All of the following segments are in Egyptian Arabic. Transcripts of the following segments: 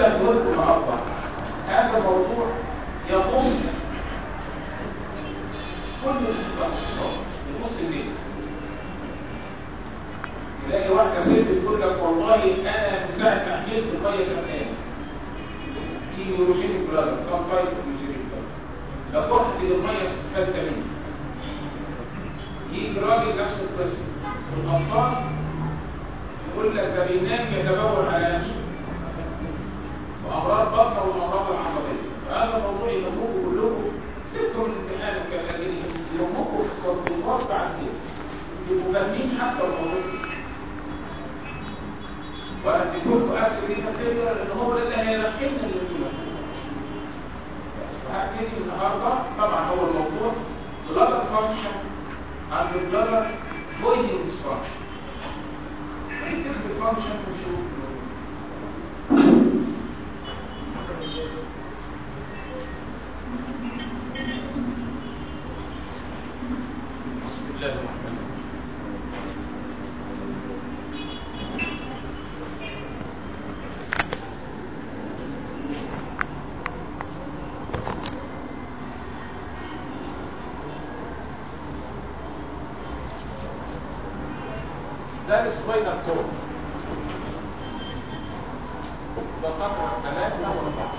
اللي هدولكم النهارده هذا موضوع يخص كل الاختصاص يخص النساء تلاقي واحده ست تقول لك والله انا من ساعه ما حملت ميه سخنانه في نيوروجينيك بلاد سام تايب اوف نيوروجينيك بلاد لو رحت للميه فاتت مني يجي راجل نفس القصه والاطفال يقول لك ده بينام يتبول على نفسه وامراض بطن والامراض العصبيه فهذا موضوع يهمكم كلكم سيبكم من الامتحان وكذا يهمكم تطبيقات بعد كده تبقوا فاهمين حتى الموضوع وانا اديتكم اخر لينا خير لان هو ده اللي هيرحلنا للقيمه وهبتدي النهارده طبعا هو الموضوع بلادر فانكشن عند البلادر فويدنج ديسفانكشن نكتب الفانكشن ونشوف بسم الله الرحمن الرحيم ده السباينال كورد ده سطر ثلاثة واربعة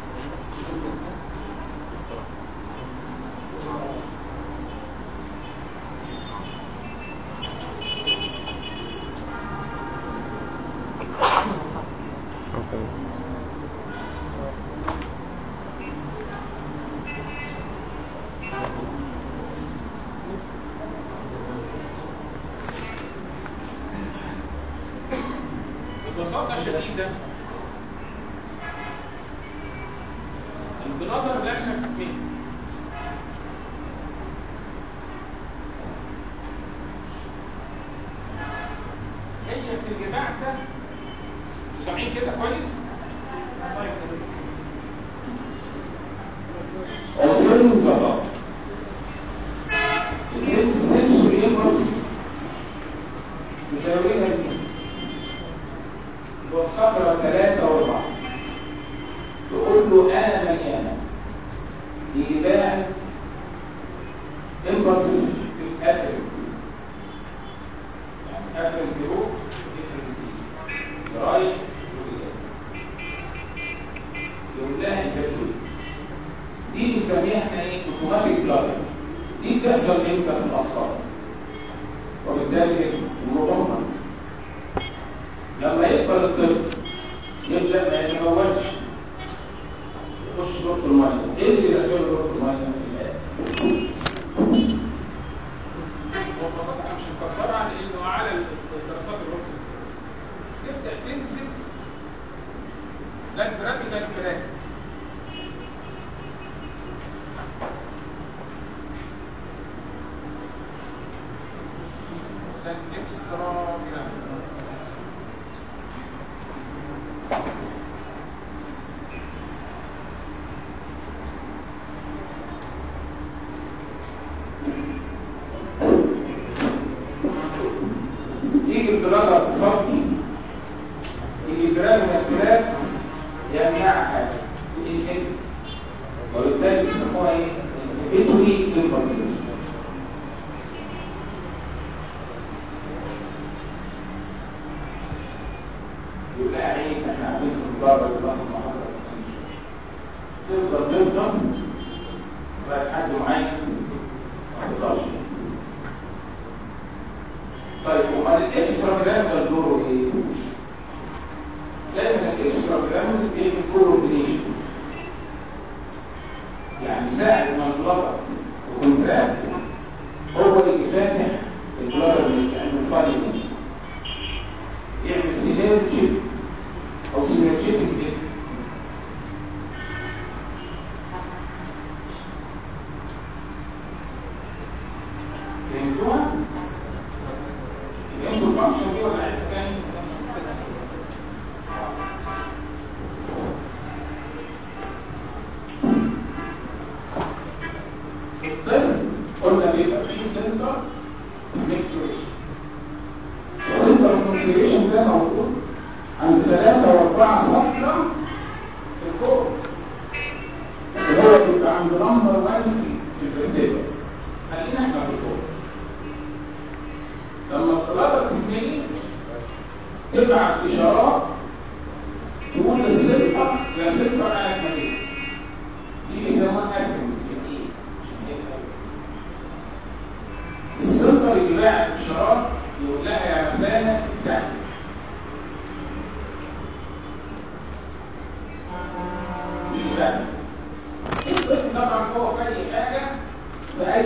ببساطة شديدة البلادر اللي احنا فيه هي في الجماع ده سامعين كده كويس؟ Offering Sabah. Sen sensory impulse مشاورين السن وصفرة ثلاثة واربعة تقول له أنا مليانة يباعد impulses في الأثر يعني أثر الجروب يفرق فيه رايح وجاي يقول لها الكتوب دي بنسميها احنا ايه اوتوماتيك بلاد دي بتحصل امتى في الاطفال وبالتالي المضمن لما يكبر الطفل يبدا ما يتمولش يخش دورة الميه ايه اللي يدخله دورة الميه في الآن؟ وببساطة احنا مش مكبرها لانه على الدراسات الركن تبدأ تنزل لا الجرافيكال فلاكت ده الاكسترا جرام تيجي البلاد تفضي يجي جرام من البلاد يمنعها الانهيب وبالتالي بيسموها ايه؟ انهبيتوري انفلسز يقول لها عيب احنا عاملين في المدرج الله المحاضرة تفضل تفضل لغاية حد معين ما تقدرش طيب ومال الاكسترا جرام ده دوره ايه؟ دايما الاكسترا جرام بيعمل كوردينيشن يعني ساعد ما البلطر وكونتراكت هو اللي فاتح البلطر اللي كانه فايل يعمل سينرجي او سينرجيتك ديك فهمتوها؟ فهمتوا الفانكشن دي ولا عايز تاني؟ في الطفل قلنا بيبقى فيه سنتر كونكتوريشن السنتر كونكتوريشن ده موجود عند ثلاثة وأربعة صفرة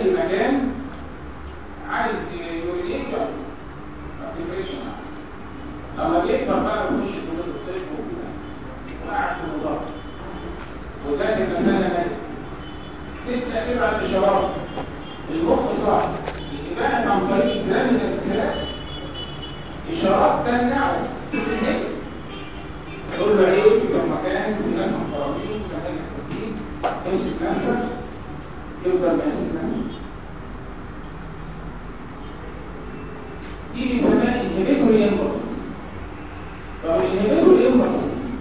اي مكان عايز يورينيت يلا ما تفرقش معاه لما بيكبر بقى بيخش في كليه الطب وكده وقاعد في المدرج وجات المساله ماتت تبدا تبعت اشارات المخ صعب يبعد عن طريق الجرام الانفجارات اشارات تمنعه تتنهي يقول له عيب في مكان في ناس محترمين زمايل محترمين امسك نفسك يفضل ماسك نفسه دي بيسموها انهبيتوري امبلس طب الانهبيتوري امبلس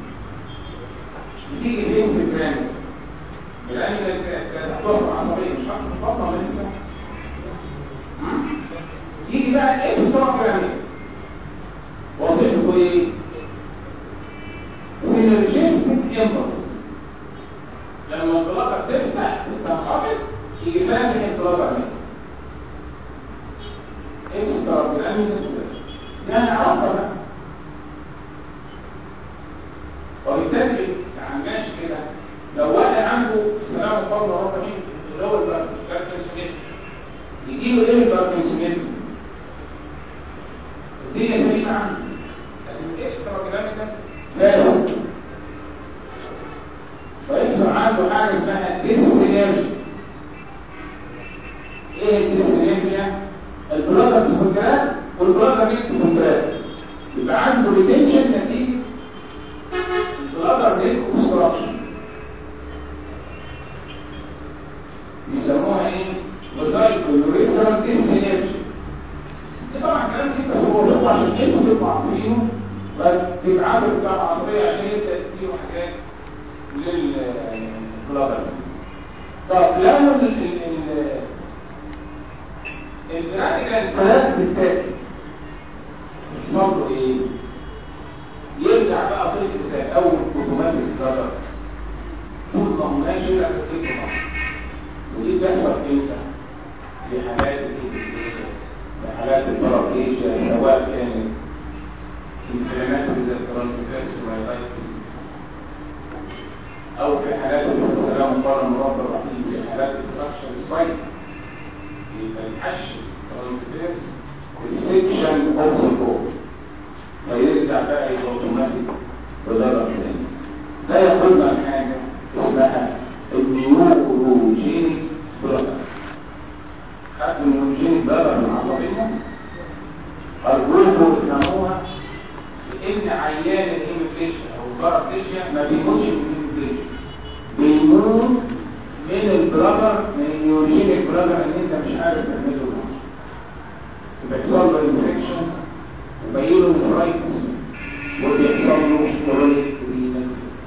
بتيجي فين في الجرام العين تحتوها عصبيه مش حاطط البطنه ولا لسه يجي بقى الاكسترا جرامين وظيفته ايه سينرجيستيك امبلس لما البلاطه تفتح تنخفض يجي فاتح البلاطه منها اكسترا جرامين ده هنعرفها بقى وبالتالي يعني ماشي كده لو واحد عنده سلام قول ربنا اللي هو الباركنسونيزم يجي له ايه الباركنسونيزم الدنيا سليمه عنده لكن الاكسترا كلام ده فاسد فيحصل عنده حاجه اسمها ديسينرجي ايه الديسينرجيا البلادر تكونتراكت والبلادر ريت تكونتراكت يبقى عنده ريتنشن نتيجه البلادر ريت اوبستراكشن بيسموها ايه وزايكولوريثرال ديسينرجي دي طبعا كلام كده بس هو بيطلع عشان انتوا تبقوا عارفينه فتبعتوا بتاع العصبيه عشان يبدا تديله حاجات للبلادر طب لو البراديكال الثلاث بالتالي يحصل له ايه؟ يرجع بقى طفل زي اول اوتوماتيك بلادر طول ما هو ماشي لا بتجيب ودي بتحصل امتى؟ في حالات الانفلاميشن في حالات البارابليشيا سواء كانت انفلاماتوري زي الترانسفيرس مايلايتس او في حالات السلام بره مربى الرحيم في حالات الفراكشر سبايك يبقى الحش ترانسفيرس السكشن اوف ذا بول فيرجع بقى يبقى اوتوماتيك بضرب تاني ده ياخدنا لحاجه اسمها النيوروجينيك بلادر خدت النيوروجينيك بلادر من العصبيه ارجوكم تفهموها لان عيان الهيموفيشيا او البارابليشيا ما بيموتش من الهيموفيشيا بيموت من البلادر من النيوروجينيك بلادر ان انت مش عارف تعمله له بيحصل له انفكشن وبيجيله نفرايتس وبيحصل له كرونيك رينال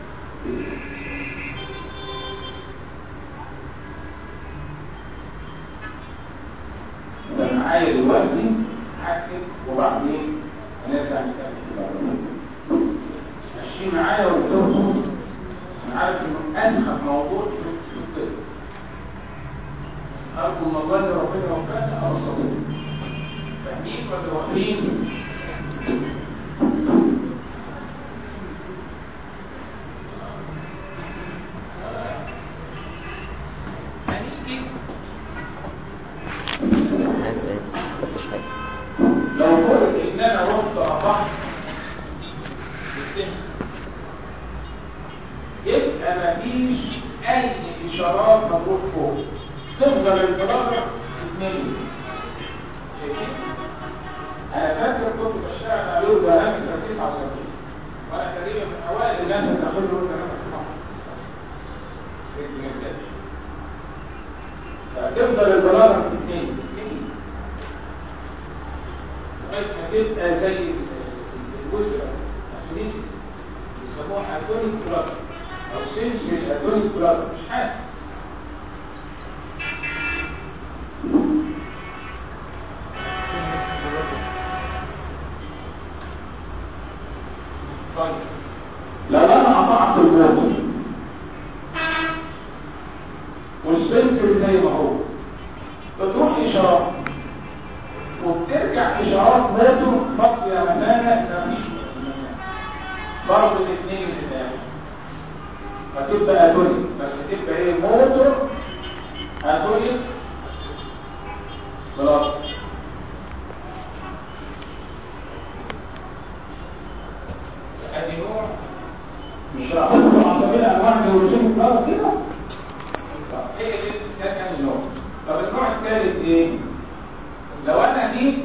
معايا دلوقتي هكتب وبعدين هنرجع نتكلم ماشيين معايا وبتوصل انا عارف انه اسخف موضوع في الطب ارجو من الله ان ربنا يوفقنا ابسطه فاهمين ولا واقفين هنيجي عايز ايه فتش حاجه لو فرض ان انا رحت رفعت السن يبقى مفيش اي اشارات هتروح فوق تفضل البلادر تتملي شايفين؟ انا فاكر كنت بشتغل عليه وبهام سنه 79 وانا تقريبا من اوائل الناس اللي دخلوا له كلام فتفضل البلادر تتملي لغايه ما تبقى زي الوسرة اتونيستي بيسموها اتونيك بلاد او سنسوري اتونيك بلاد مش حاسس طيب لو انا قطعت الموتور والسنسوري زي ما هو بتروح اشارات وبترجع اشارات موتور فقط يا مسافه لا مفيش مسافه برضه الاثنين من الاخر فتبقى اتونيك بس تبقى ايه موتور اتونيك خلاص ادي نوع مش هاخد على سبيل انواع النيوروجينيك بلاد كده طب هي دي الثاني نوع طب النوع الثالث ايه لو انا دي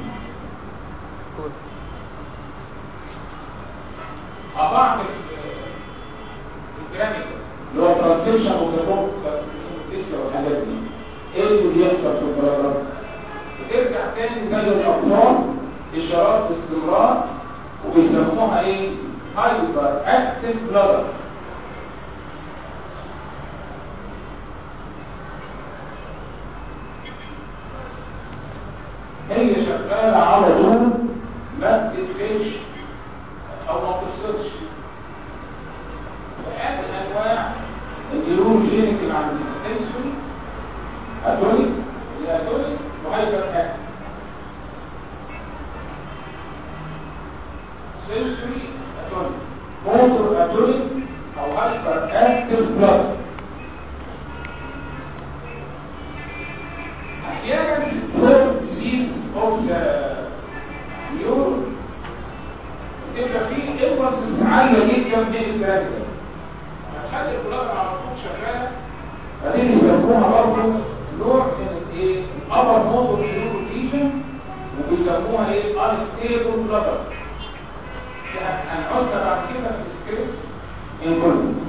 اضعف الجراميك اللي هو ترانسيشن وسبورت والحاجات دي ايه اللي بيحصل في البرادر بترجع تاني زي الاطفال اشارات باستمرار وبيسموها ايه هايبر اكتف بلادر هي شغاله على طول ما بتقفلش او ما بتفصلش وهذه انواع النيوروجينيك اللي عندنا سنسوري اتونيك الاتونيك وهايبر اكتف سنسوري اتونيك موتور اتونيك او هايبر اكتف بلاد احيانا فور ديزيز اوف ذا نيورو بتبقى فيه امبلسز عاليه جدا بين الكلام ده هتخلي الكلاب على طول شغاله بعدين يسموها برضه نوع من الايه الابر موتور نيورو ريجن وبيسموها ايه انستيبل بلادر هنعوزها بعد كده في الستريس انكولد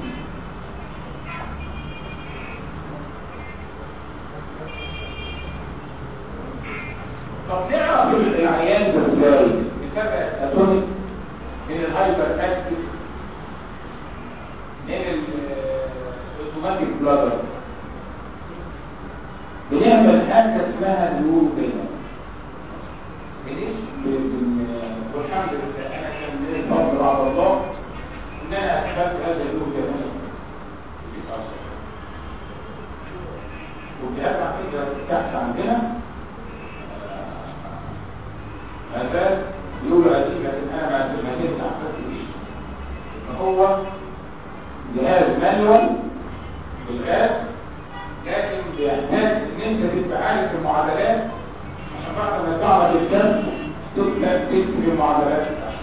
طب نعرف العيان ده ازاي نتابع الاتونيك من الهايبر اكتف من الاوتوماتيك بلادر بنعمل حاجه اسمها نيورو بينا بالاسم والحمد لله انا كان لي فضل على الله ان انا اخذت هذا النور كمان في 19 والجهاز عندنا تحت عندنا ما زال يقول قديم لكن انا ما زلت ما زلت احس بيه ان هو جهاز مانيوال بالغاز لكن بيحتاج ان انت تبقى عارف المعادلات عشان بعد ما تعرف الكم تبدا تكتب المعادلات بتاعتك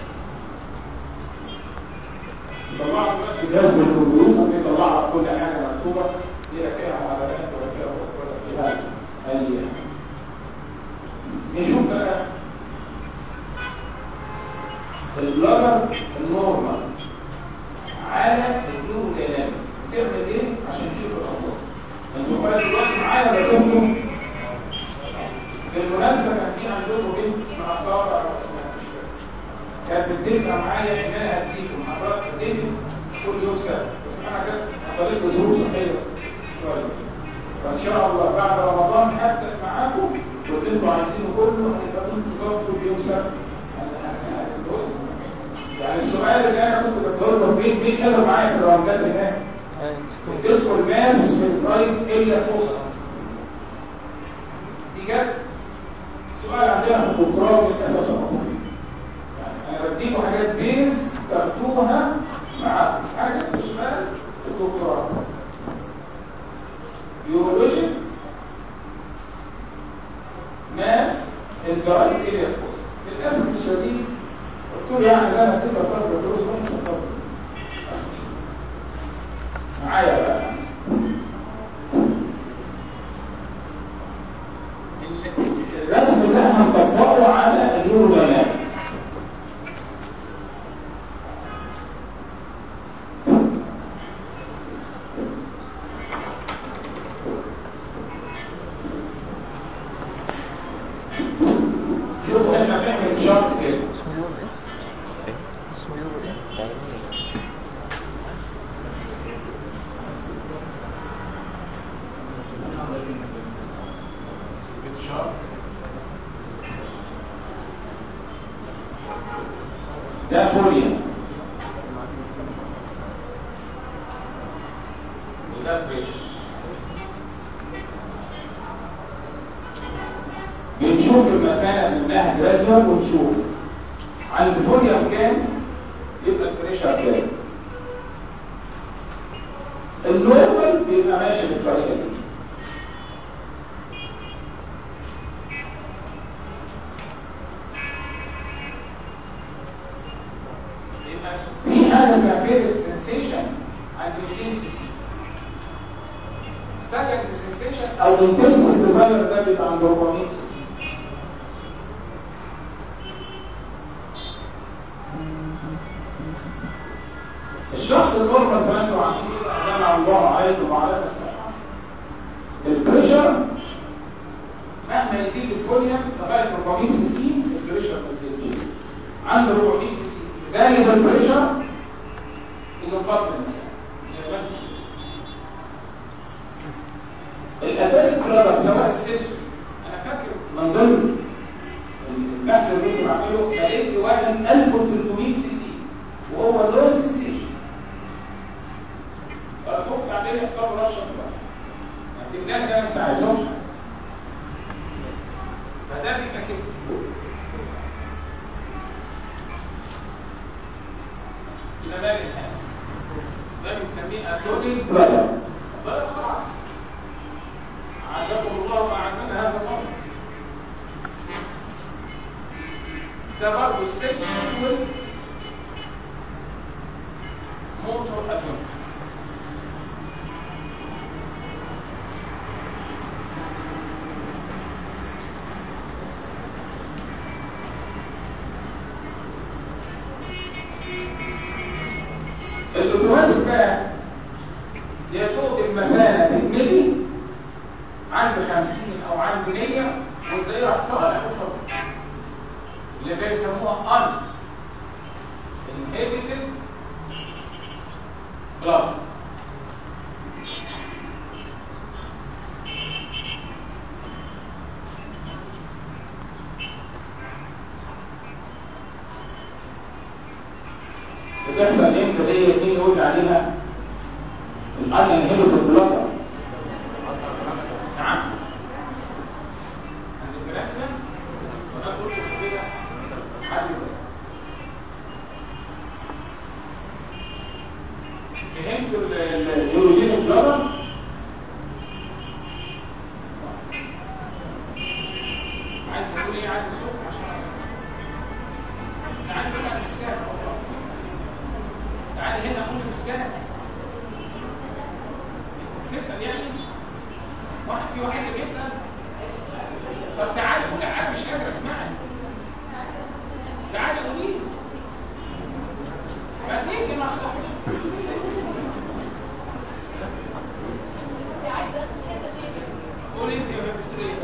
يطلع لك جهاز من الكمبيوتر بيطلع لك كل حاجه مكتوبه هي فيها معادلات ولا فيها ولا فيها اي نشوف بقى البلادر النورمال على النور ديناميك تعمل ايه عشان نشوف الاخبار انتوا بقى دلوقتي معايا بقولكم بالمناسبه كان في عندكم بنت اسمها ساره او اسمها مش فاكر كانت بتتفق معايا ان انا هديكم محاضرات قدامي كل يوم سبت بس انا جت حصلت لي ظروف صحيه شويه فان شاء الله بعد رمضان هبدا معاكم واللي انتوا عايزينه كله هيبقى انتظار كل يوم سبت يعني السؤال اللي انا كنت بدور مين مين حضر معايا في الراوندات هناك تدخل ماس في الرايت الا فوسط دي جت سؤال عندنا في الدكتوراه للاسف سقطوا يعني انا بديكم حاجات بيز تاخدوها معاكم حاجه سؤال في الدكتوراه يورولوجي ماس الزراير الا فوسط للاسف الشديد قلت له يعني لا انا كده فرق دروس ونص فرق معايا بقى الرسم ده هنطبقه على اليوروديناميك شوفوا احنا بنعمل شرط كده ده فوليا وده بريش بنشوف المسافه منها جراديوال ونشوف عند فوليا كام يبقى البريشر كام النورمال بيبقى ماشي بالطريقه دي سنسيشن عند 200 سي سي سكند سنسيشن او انتنس ديزاير ده بيبقى عند 400 سي سي الشخص النورمال زي ما انتم عارفين كده انا الله عليكم وعلى الصحه البريشر مهما يزيد الفوليوم لغايه 400 سي سي البريشر ما يزيدش عند 400 سي سي زايد البريشر انه فضل الانسان زي ما انتم الاتاري كلابر سواء السيتر انا فاكر من ضمن البحث اللي كنت بعمله لقيت واحد 1300 سي سي وهو لو سنسيشن فالمخ عليه حساب رشه واحد يعني الناس زي ما انت عايزهم فده بيبقى كده يبقى ده الحال ده بنسميه اتوني بلادر بلادر خلاص عزكم الله وأعزنا هذا الأمر ده برضه السكشوال موتور أتوم الاوتوماتيك بقى يطوق المثانه تتملي عند 50 او عند 100 وتلاقيه راح طالع بفضل اللي بيسموها ان inhibited blood بتحصل امتى دي مين يقول عليها الان انهبيتد بلاد نعم عند الكلام ده وانا قلت كده حد فهمتوا النيوروجين بلاد عايز تقول ايه عايز صوت عشان تعالى بقى بالسهل تعالى هنا اقول بالسهل تسأل يعني واحد في واحد اللي بيسأل طب تعالى قول انا مش قادر اسمعك تعالى قولي ما تيجي ما خلصش قول انت يا بتقول ايه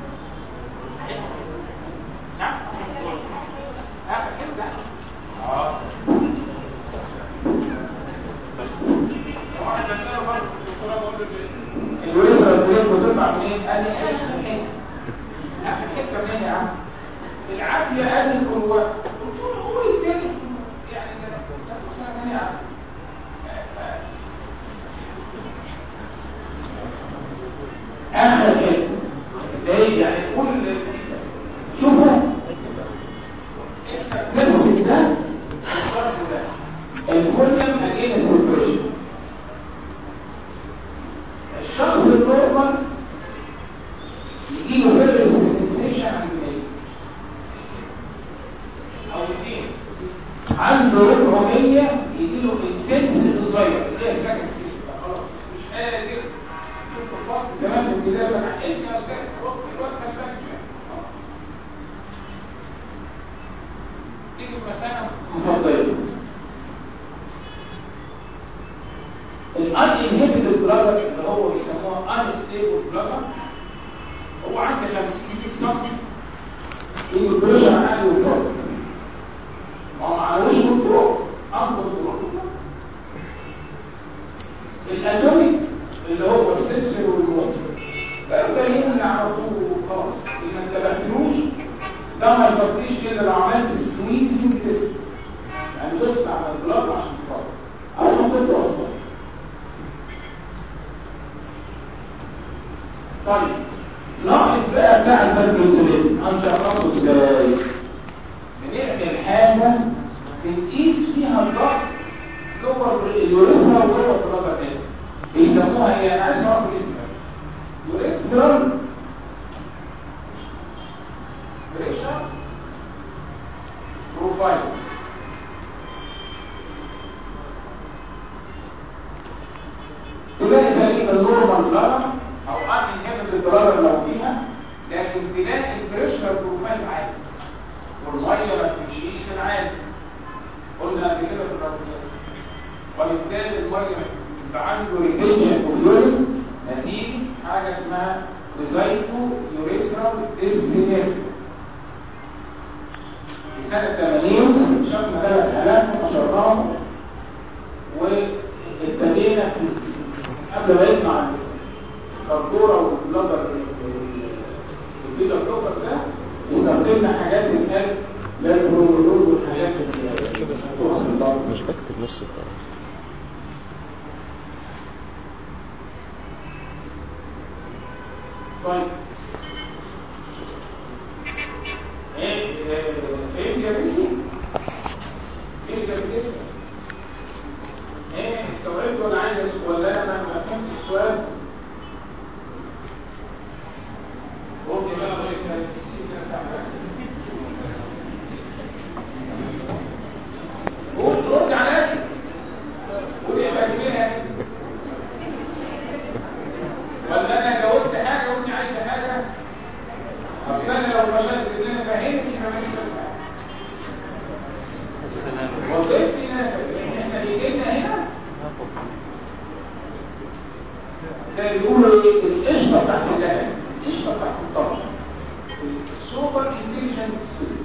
نعم اخر كده اه واحد بسأله برضه الدكتوره بقول له الورثه الكليه بتطلع منين؟ قال لي اخر حته اخر حته منين يا عم؟ العافيه قال لي القوه قلت له قول التاني يعني ده سنه ثانيه عافيه اخر حته ده يعني كل شوفوا نرسم ده الصرف ده الفوليوم اجينست البريشر الشخص النورمال يجي له فيرست سنسيشن عند 100 او 200 عنده 400 يجي له انتنس صغير اللي هي سكند سيشن خلاص مش قادر شوف الفصل زمان في الكتاب انا اسمي يا استاذ هو الوقت خلي بالك شويه تيجي المسانه مفضله الان انهبيتد بلادر اللي هو بيسموها ان ستيبل بلادر هو عند 50 100 سم يجي بريشر عالي وفوق ما هو معلوش كنترول ان كنترول الاتوميك اللي هو السنسور والموتور بقى جايين على طول خالص اللي ما انتبهتلوش ده ما يفضيش الا لو عملت سكويزنج تيست يعني دوست على البلاد عشان تفضل او ما كنت اصلا طيب ناقص بقى بتاع الباركنسونيزم هنشخصه ازاي بنعمل حاجه بنقيس فيها الضغط لور اليوريثرا ولور بلادر تاني بيسموها ايه انا عايز اعرف الاسم يوريثرال بريشر بروفايل نورمال بلادر او ان انهبيتد بلادر لو فيها لكن تلاقي البريشر بروفايل عالي والميه ما بتمشيش في العالي قلنا قبل كده في الرمضان وبالتالي الميه يبقى عنده ريتنشن اوف يورين نتيجه حاجه اسمها ريزايتو يوريثرال ديسينيريا في سنه 80 شفنا ثلاث حالات ونشرناهم وابتدينا في قبل ما يطلع الكردوره والبلادر البيتا بلوكر ده استخدمنا حاجات القلب لا البرومودول والحاجات اللي مش بكتب نص الكلام طيب ايه فهمت يا بيسي؟ فهمت يا بيسي؟ ايه استوعبت ولا عايز أسأل ولا انا ما فهمتش السؤال؟ ممكن بقى الله يسهل السي كده تعمل قول رد عليا قول ايه بقى كده ولا انا جاوبت حاجه وانت عايزه حاجه اصل انا لو فشلت ان انا فهمت يبقى ماليش لازمه وظيفتي ان انا فاهم احنا بيجينا هنا زي ما بيقولوا ايه القشطه بتاعت اللهب القشطه بتاعت الطبق السوبر انتليجنت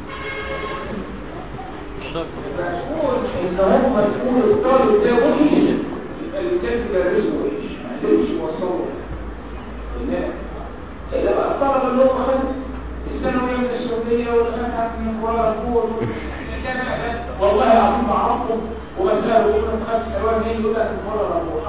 فنقول ان هم يقولوا الطالب ده وحش يبقى اللي كان بيدرسه وحش ما قدرش يوصله الناس الا بقى الطلبه اللي هم خدوا الثانويه من السعوديه واللي خدها من كوالالمبور والله العظيم بعرفهم وبساله بقول له انت خدت الثانويه منين يقول لك من كوالالمبور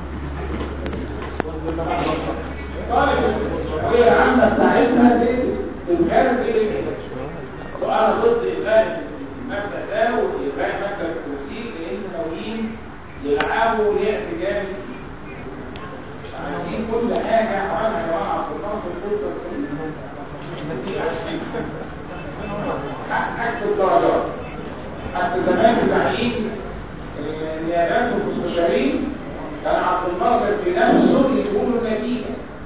طالب الثانويه العامه بتاعتنا دي كانت ايه وانا ضد الغاء المبدا ده والغاء مبدا التنسيق لان ناويين يلعبوا لعب جامد عايزين كل حاجة عملها يا جماعة في النصر حق الدرجات حتى زمان التعليم النيابات والمستشارين كان عبد الناصر بنفسه يقول النتيجة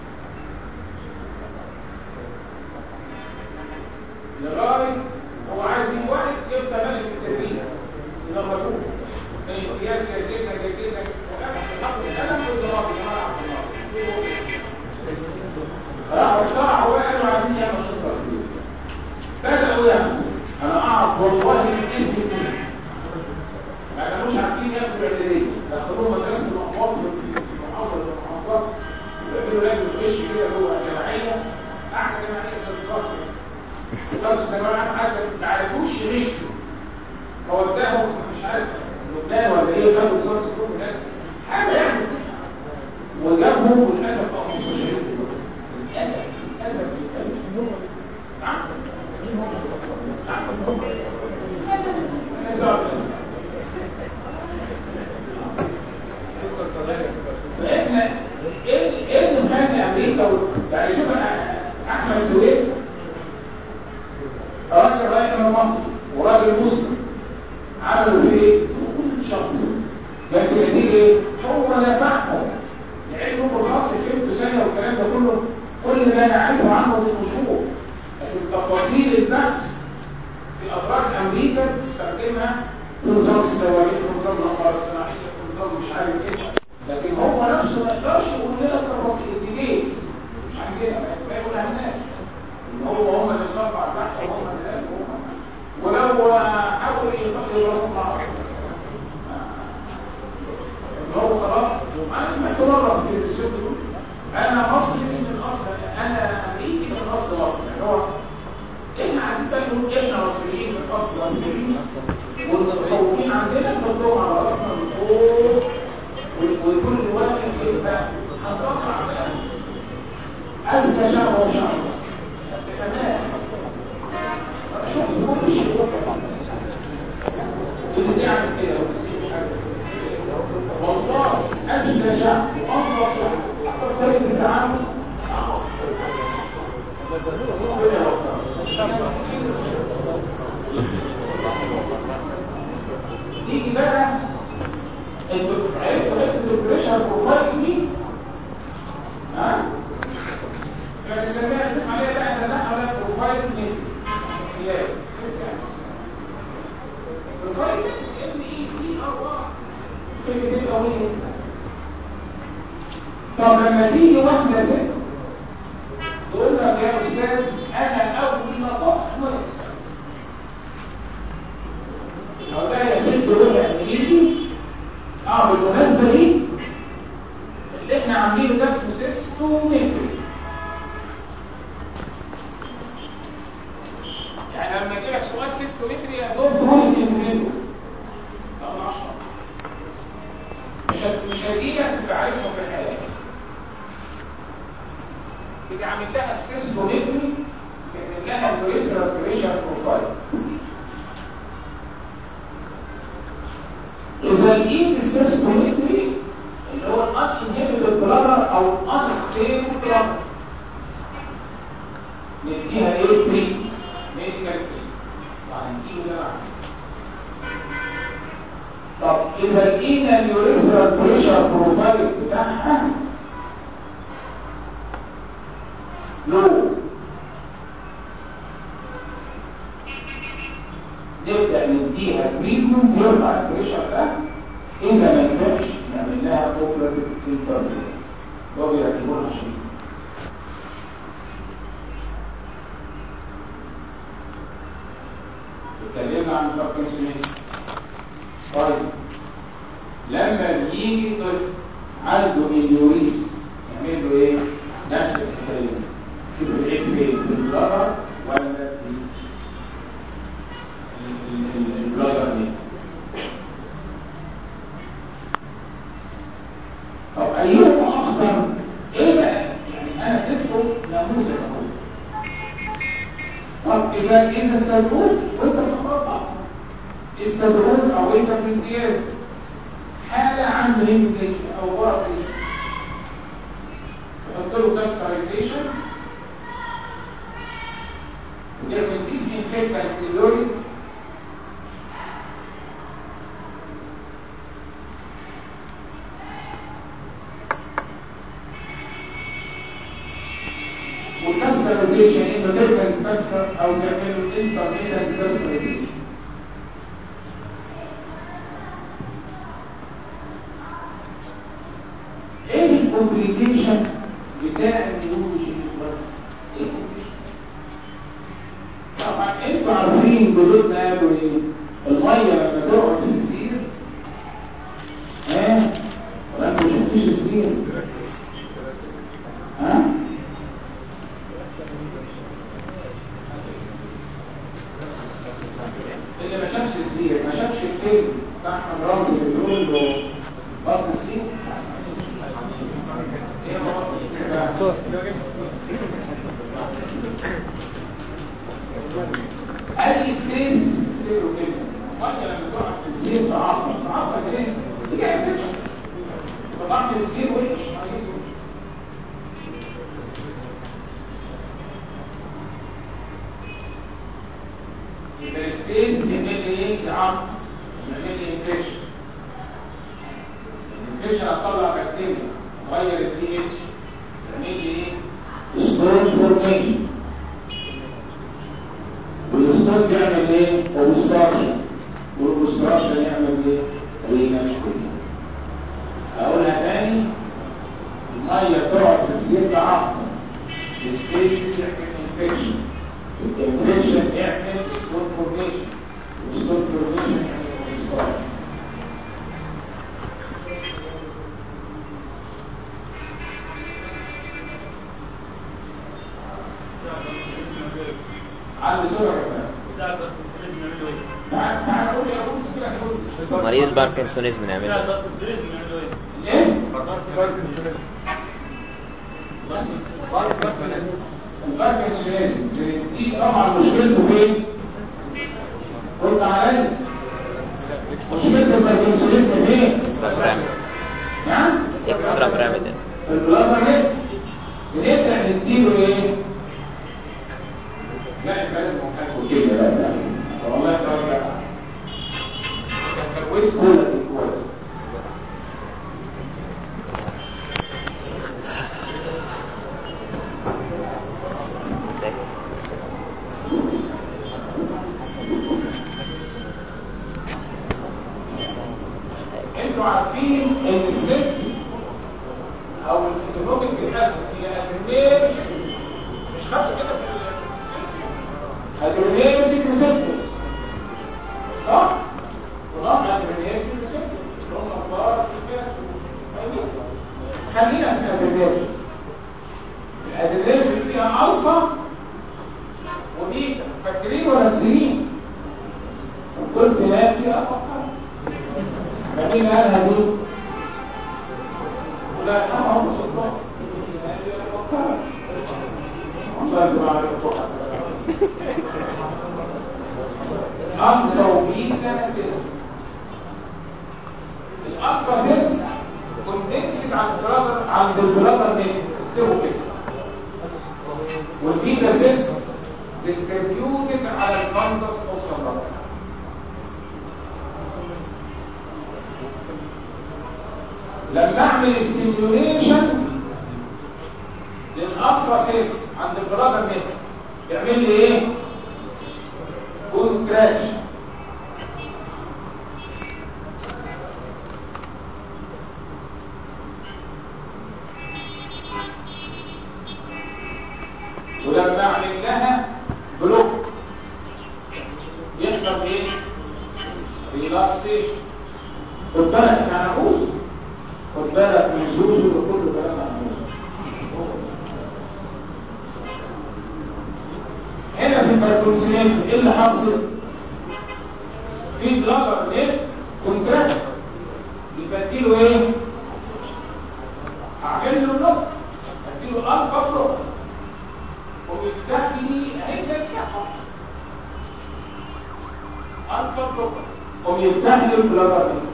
لغاية هو عايز واحد يبقى ماشي في التدريب يدربوه زي امتياز جديدنا جديدنا وكان حط القلم والضرب يا جماعه عبد الناصر راحوا اخترعوا وقالوا عايزين يعملوا خطه بدأوا يعملوا انا اعرف والله من اسم الدين ما كانوش عارفين ياخدوا الاعداديه دخلوهم مدرسه الاقواط في محافظه من المحافظات ويعملوا لجنه وش كده جوه جماعيه احلى جماعيه زي الصغار كده خدوا الثانويه العامه حتى ما عرفوش يغشوا فوداهم مش عارف لبنان ولا ايه خدوا صوره سكون هناك حاجه يعني وجابهم وللاسف بقوا مستشارين للاسف للاسف للاسف نعم فاحنا ايه ايه اللي مخلي امريكا و... يعني شوف احمد سويد راجل رايح من مصر وراجل مسلم عملوا فيه ايه؟ كل شخص لكن النتيجه ايه؟ هو نفعهم لعلمه بالخاص فهمته سنه والكلام ده كله كل ما نعرفه عنه بالخشوع لكن تفاصيل البحث في افراد امريكا بتستخدمها في نظام الصواريخ في نظام الاقمار الصناعيه في نظام مش عارف ايه لكن هو نفسه ما يقدرش يقول لنا التفاصيل الديتيلز مش عندنا ما يقولهاش ان هو هم اللي صرفوا على البحث وهم اللي قالوا هم ولو حاول يضربوا مع هو خلاص انا سمعت مره في التلفزيون بيقول انا مصري من اصل انا امريكي من اصل مصري يعني هو احنا عايزين بقى نقول احنا مصريين من اصل مصريين والمتفوقين عندنا نحطهم على راسنا من فوق وكل واحد يبقى هنطلع بقى اذكى شعب هو شعب مصر بامان شوف كل شيء اللي بيعمل كده والله أذكى شعب وأنظر شعب أكثر طريقة التعامل نيجي بقى انتوا عرفتوا عرفتوا البريشر بروفايل مين؟ طب لما تيجي واحدة ست تقول لك يا أستاذ أنا أول ما طق ناقص لو ده يا ست ربع زميلي اه بالمناسبة دي اللي احنا عاملينه ده اسمه سيستومتري يعني لما يجي لك سؤال سيستومتري يا دوب تقول لي منه طب 10 مش هت- مش هيجيلك تعرفه في الحياه تيجي عامل لها السيستومتري تعمل لها البريسرال بريشر بروفايل اذا لقيت السيستومتري اللي هو الان انهبيتد بلادر او الان ستيبل بلادر نديها ايه تري ميديكال تري وهنجيبه ده بعد طب اذا لقينا اليوريثرال بريشر بروفايل بتاعها لو نبدا نديها تريتمنت يرفع البريشر ده اذا ما ينفعش نعمل لها اوبراتيف انترفيو هو بيركبوا لها شيء اتكلمنا عن الباركنسونيزم طيب لما بيجي طفل عنده اليوريس يعمل له ايه نفس الحكايه شوف العيب فين في البلغر ولا في ال- ال- البلغر دي طب ايهما اخطر ايه بقى يعني انا اديتكم نموذج اهو طب اذا اذا استدعوك وانت تتقطع استدعوك او انت في امتياز حاله عنده هيموجيشن او ورق تحط له كاسترايزيشن وتعمل ديس انفكتنت للوري والكاسترايزيشن انه تعمل كاستر او تعمل انترميتنت كاسترايزيشن ايه الكومبليكيشن بتاع النيوروجين ايه الكومبليكيشن طبعا انتوا عارفين جدودنا قالوا ايه الميه لما تقعد في الزير ها ولا انتوا ما شفتوش الزير ها اللي ما شافش الزير ما شافش الفيلم بتاع احمد رمزي اللي بيقول له بطن السين ايه هو بطن السين بقى؟ اي ستيز تفتكروا كده الميه لما تقع في الزير تعرض تعرض كده تيجي انفكشن طبعا الزير وحش مريض وحش. يبقى الستيز يعمل لي ايه يعرض يعمل لي انفكشن الانفكشن هتطلع بكتيريا تغير البي اتش يعمل لي ايه ستون فورميشن والستون بيعمل ايه اوبستراكشن والاوبستراكشن يعمل ايه رينال كلها هقولها تاني الميه تقعد في الزيت تعقم الستيجز يعمل انفكشن الانفكشن يعمل ستون فورميشن والستون فورميشن يعمل اوبستراكشن عنده سرعه كمان تعال تعال قول لي اقول كده قول مريض الباركنسونيزم نعمل له ايه الباركنسونيزم دي طبعا مشكلته فين رد عليا مشكله الباركنسونيزم فين اكسترا برامد نعم اكسترا برامد في البلازر ده بنبدا نديله ايه لا يبقى لازم اكلكم كده لا لا والله توجع كويس كولك كويس انتوا عارفين ان الست او الاوتونوميك بيتقسم الى ادرينيرجيك مش خدت كده في ادرينيرجيك ريسبتور صح؟ ونوع ادرينيرجيك ريسبتور اللي هم البارس الكاس خلينا في الادرينيرجيك الادرينيرجيك فيها الفا وبيتا فاكرين ولا نسيين؟ كنت ناسي افكر فمين قالها دي؟ لا سمع ابو سلطان كنت ناسي افكر والله انت ما عرفت الفا وبيتا سيلز الالفا سيلز كونتكست عند البرادر عند البرادر نيك اكتبوا كده والبيتا سيلز distributed على الفندس اوف سبرادر لما اعمل ستيميوليشن للالفا سيلز عند البرادر نيك يعمل لي ايه كونتراكشن ولما اعمل لها بلوك يحصل ايه ريلاكسيشن خد بالك احنا هنقول خد بالك من زوزو وكل كلام هنقول هنا في البرفونسينيس ايه اللي حصل في بلادر نيت كونتراكشن يبقى اديله ايه اعمل له بلوك اديله الفا بلوك ويفتح لي اهي زي السحر الفا بلوك ويفتح لي البلادر نيت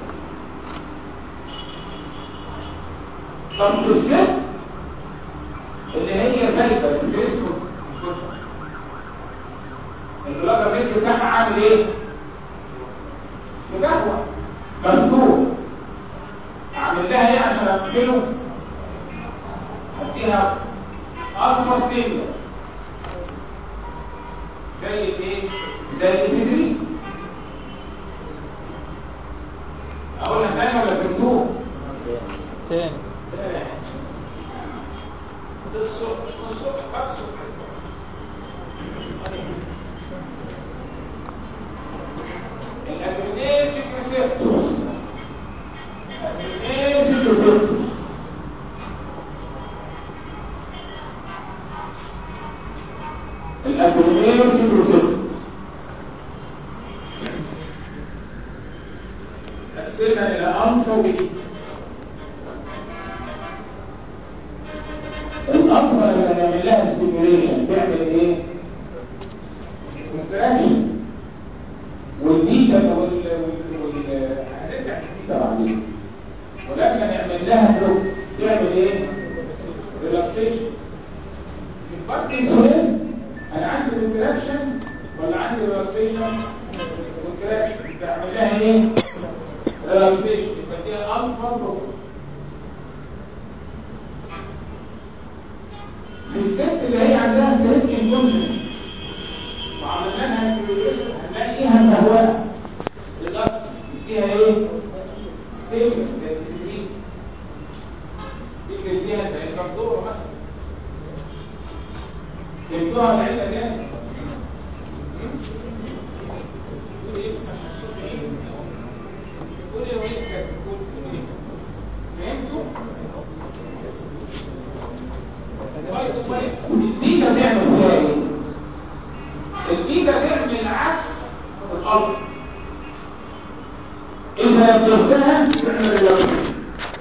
طب في الست اللي هي سايبه ستريس البلادر نيت بتاعها عامل ايه مدهوة مفتوح اعمل لها ايه عشان اقفله اديها الفا ستيميا زي الايه زي الافيدرين اقولها تاني ولا فهمتوه تاني الصبح الصبح بس الادرينيرجيك ريسبتور الادرينيرجيك ريسبتور الادرينيرجيك ريسبتور قسمها الى انفا وبيتا الأطفال لما نعمل لها ستيميوليشن تعمل ايه؟ كونتراكشن والبيتا وال وال هنرجع للبيتا بعدين ولما نعمل لها بلوك تعمل ايه؟ ريلاكسيشن في الباركنسونز انا عندي كونتراكشن ولا عندي ريلاكسيشن؟ كونتراكشن بعمل لها ايه؟ ريلاكسيشن يبقى دي الفا بلوك في الست اللي هي عندها ستريس انكونتنت وعملنا لها ستيميوليشن هنلاقيها مهواء ريلاكس فيها ايه ستيبل زي الفيدرين تكتب فيها زي الكبدوره مثلا فهمتوها العيله جامد تقول ايه بس عشان الصوت ايه تقول ايه وهي كانت بتقول ايه فهمتوا البيتا تعمل فيها ايه البيتا تعمل عكس الالفا اذا نبهتها تعمل ريلاكسيشن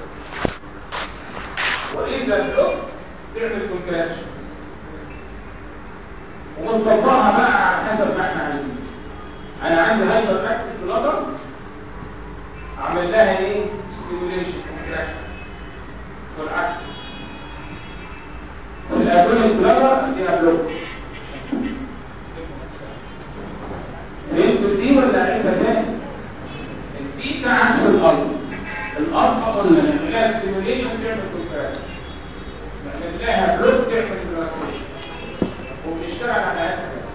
واذا بلوك تعمل كونتراكشن ونطبقها بقى على حسب ما احنا عايزين انا عندي هايبر اكتف بلادر اعمل لها ايه ستيميوليشن كونتراكشن والعكس الادوية بلغة اديها بلوك فهمت دي ولا عيبها تاني البيتا عكس الالفا الالفا قلنا نعمل لها ستيميوليشن تعمل كونتراكشن نعمل لها بلوك تعمل ريلاكسيشن وبنشتغل على هذا الاساس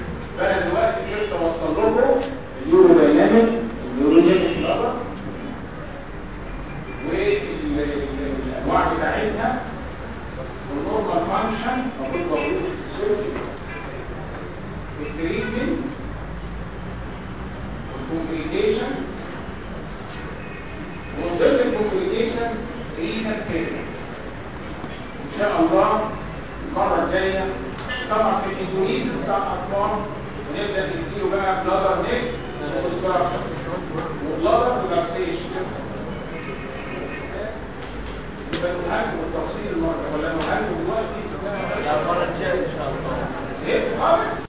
فانا دلوقتي قدرت اوصل لكم اليورو دايناميك اليورو دايناميك ان شاء الله المره الجايه طبعا في الاندونيسيا بتاع الاطفال ونبدا نديله بقى بلادر نيك وستراكشر وبلادر ريلاكسيشن يبقى نهاجم بالتفصيل المره ولا نهاجم دلوقتي المرة الجاية إن شاء الله زهقت خالص